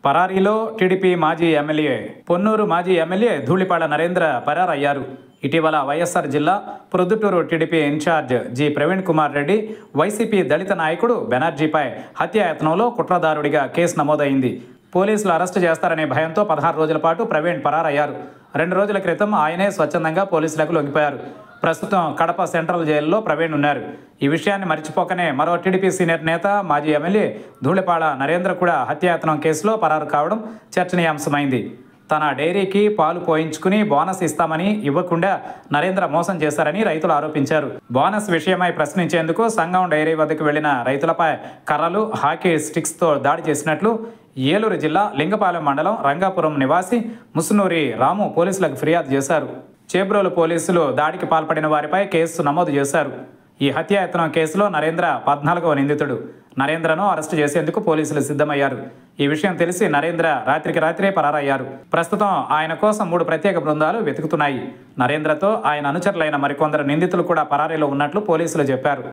పరారీలో టీడీపీ మాజీ ఎమ్మెల్యే పొన్నూరు మాజీ ఎమ్మెల్యే ధూళిపాడ నరేంద్ర పరారయ్యారు ఇటీవల వైఎస్ఆర్ జిల్లా Proddatur TDP incharge G Praveen Kumar Reddy YCP దళిత నాయకుడు బెనర్జీపై హత్యాయత్నంలో కుట్రదారుడిగా కేసు నమోదైంది పోలీసులు అరెస్టు చేస్తారనే భయంతో పదహారు రోజుల పాటు ప్రవీణ్ పరారయ్యారు రెండు రోజుల క్రితం ఆయనే స్వచ్ఛందంగా పోలీసులకు లొంగిపోయారు ప్రస్తుతం కడప సెంట్రల్ జైల్లో ప్రవీణ్ ఉన్నారు ఈ విషయాన్ని మర్చిపోకనే మరో టీడీపీ సీనియర్ నేత మాజీ ఎమ్మెల్యే ధూళిపాళ నరేంద్ర కూడా హత్యాయత్నం కేసులో పరారు కావడం చర్చనీయాంశమైంది తన డైరీకి పాలు పోయించుకుని బోనస్ ఇస్తామని ఇవ్వకుండా నరేంద్ర మోసం చేశారని రైతులు ఆరోపించారు బోనస్ విషయమై ప్రశ్నించేందుకు సంఘం డైరీ వద్దకు వెళ్లిన రైతులపై కర్రలు హాకీ స్టిక్స్తో దాడి చేసినట్లు ఏలూరు జిల్లా లింగపాలెం మండలం రంగాపురం నివాసి ముసునూరి రాము పోలీసులకు ఫిర్యాదు చేశారు చేబ్రోలు పోలీసులు దాడికి పాల్పడిన వారిపై కేసు నమోదు చేశారు ఈ హత్యాయత్నం కేసులో నరేంద్ర పద్నాలుగవ నిందితుడు నరేంద్రను అరెస్టు చేసేందుకు పోలీసులు సిద్ధమయ్యారు ఈ విషయం తెలిసి నరేంద్ర రాత్రికి రాత్రే పరారయ్యారు ప్రస్తుతం ఆయన కోసం మూడు ప్రత్యేక బృందాలు వెతుకుతున్నాయి నరేంద్రతో ఆయన అనుచరులైన మరికొందరు నిందితులు కూడా పరారీలో ఉన్నట్లు పోలీసులు చెప్పారు